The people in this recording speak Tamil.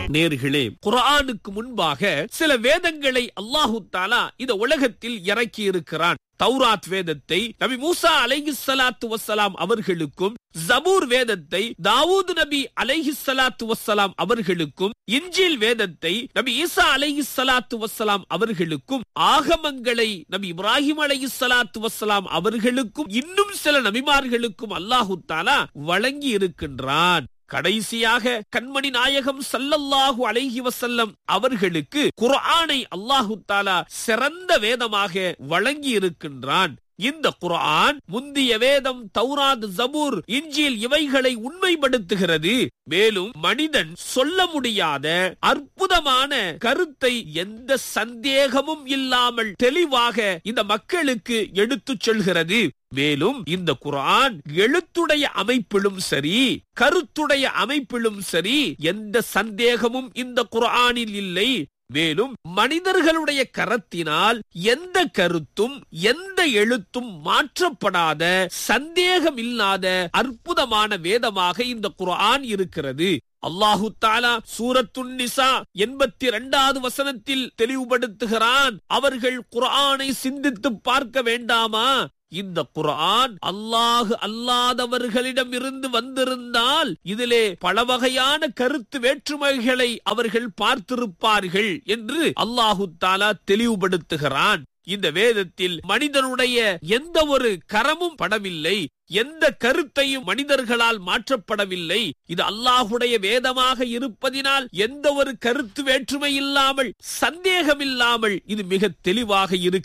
நேர்களே குர்ஆனுக்கு முன்பாக சில வேதங்களை அல்லாஹு தாலா இந்த உலகத்தில் இறக்கி இருக்கிறான் தௌராத் வேதத்தை நபி மூசா அலைஹி ஸலாத்து வஸ்ஸலாம் அவர்களுக்கும் ஜபூர் வேதத்தை தாவூத் நபி அலைஹி ஸலாத்து வஸ்ஸலாம் அவர்களுக்கும் இன்ஜில் வேதத்தை நபி ஈசா அலைஹி ஸலாத்து வஸ்ஸலாம் அவர்களுக்கும் ஆகமங்களை நபி இப்ராஹிம் அலைஹி ஸலாத்து வஸ்ஸலாம் அவர்களுக்கும் இன்னும் சில நபிமார்களுக்கும் அல்லாஹு தாலா வழங்கி இருக்கின்றான் கடைசியாக கண்மணி நாயகம் சல்லல்லாஹு அலைஹி வசல்லம் அவர்களுக்கு குர்ஆனை அல்லாஹு தாலா சிறந்த வேதமாக வழங்கி இருக்கின்றான் இந்த குர்ஆன் முந்திய வேதம் தௌராத் ஜபூர் இஞ்சில் இவைகளை உண்மைப்படுத்துகிறது மேலும் மனிதன் சொல்ல முடியாத அற்புதமான கருத்தை எந்த சந்தேகமும் இல்லாமல் தெளிவாக இந்த மக்களுக்கு எடுத்துச் சொல்கிறது மேலும் இந்த குர்ஆன் எழுத்துடைய அமைப்பிலும் சரி கருத்துடைய அமைப்பிலும் சரி எந்த சந்தேகமும் இந்த குர்ஆனில் இல்லை மேலும் மனிதர்களுடைய கரத்தினால் எந்த கருத்தும் எந்த எழுத்தும் மாற்றப்படாத சந்தேகம் இல்லாத அற்புதமான வேதமாக இந்த குர்ஆன் இருக்கிறது அல்லாஹு தாலா சூரத்துன் நிசா எண்பத்தி இரண்டாவது வசனத்தில் தெளிவுபடுத்துகிறான் அவர்கள் குர்ஆனை சிந்தித்து பார்க்க வேண்டாமா இந்த குர்ஆன் அல்லாஹ் அல்லாதவர்களிடம் இருந்து வந்திருந்தால் இதிலே பல வகையான கருத்து வேற்றுமைகளை அவர்கள் பார்த்திருப்பார்கள் என்று அல்லாஹு தாலா தெளிவுபடுத்துகிறான் இந்த வேதத்தில் மனிதனுடைய எந்த ஒரு கரமும் படவில்லை எந்த கருத்தையும் மனிதர்களால் மாற்றப்படவில்லை இது அல்லாஹுடைய வேதமாக இருப்பதினால் எந்த ஒரு கருத்து வேற்றுமை இல்லாமல் சந்தேகம் இல்லாமல் இது மிக தெளிவாக இருக்கிறது